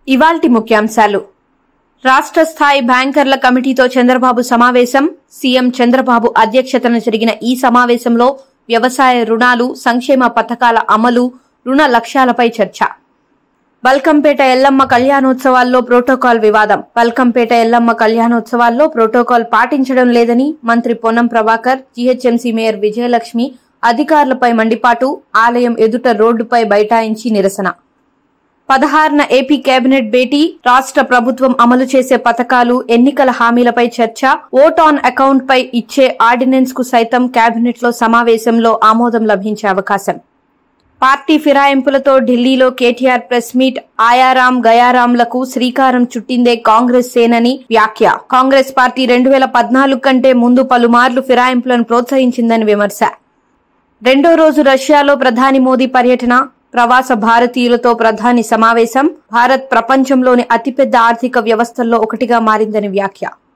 ఇవాల్టి ముఖ్యాంశాలు రాష్ట్ర స్థాయి బ్యాంకర్ల కమిటీతో చంద్రబాబు సమావేశం సీఎం చంద్రబాబు అధ్యక్షతన జరిగిన ఈ సమావేశంలో వ్యవసాయ రుణాలు సంక్షేమ పథకాల అమలు రుణ లక్ష్యాలపై చర్చ బల్కంపేట ఎల్లమ్మ కళ్యాణోత్సవాల్లో ప్రోటోకాల్ వివాదం బల్కంపేట ఎల్లమ్మ కళ్యాణోత్సవాల్లో ప్రోటోకాల్ పాటించడం లేదని మంత్రి పొన్నం ప్రభాకర్ జీహెచ్ఎంసీ మేయర్ విజయలక్ష్మి అధికారులపై మండిపాటు ఆలయం ఎదుట రోడ్డుపై బైఠాయించి నిరసన పదహారున ఏపీ కేబినెట్ భేటీ రాష్ట్ర ప్రభుత్వం అమలు చేసే పథకాలు ఎన్నికల హామీలపై చర్చ ఓట్ ఆన్ అకౌంట్ పై ఇచ్చే ఆర్డినెన్స్ కు సైతం కేబినెట్ లో సమావేశంలో ఆమోదం లభించే అవకాశం పార్టీ ఫిరాయింపులతో ఢిల్లీలో కేటీఆర్ ప్రెస్ మీట్ ఆయారాం గయారాంలకు శ్రీకారం చుట్టిందే కాంగ్రెస్ సేనని వ్యాఖ్య కాంగ్రెస్ పార్టీ రెండు వేల పద్నాలుగు కంటే ముందు పలుమార్లు ఫిరాయింపులను ప్రోత్సహించిందని విమర్శ రెండో రోజు రష్యాలో ప్రధాని మోదీ పర్యటన ప్రవాస భారతీయులతో ప్రధాని సమావేశం భారత్ ప్రపంచంలోని అతిపెద్ద ఆర్థిక వ్యవస్థల్లో ఒకటిగా మారిందని వ్యాఖ్య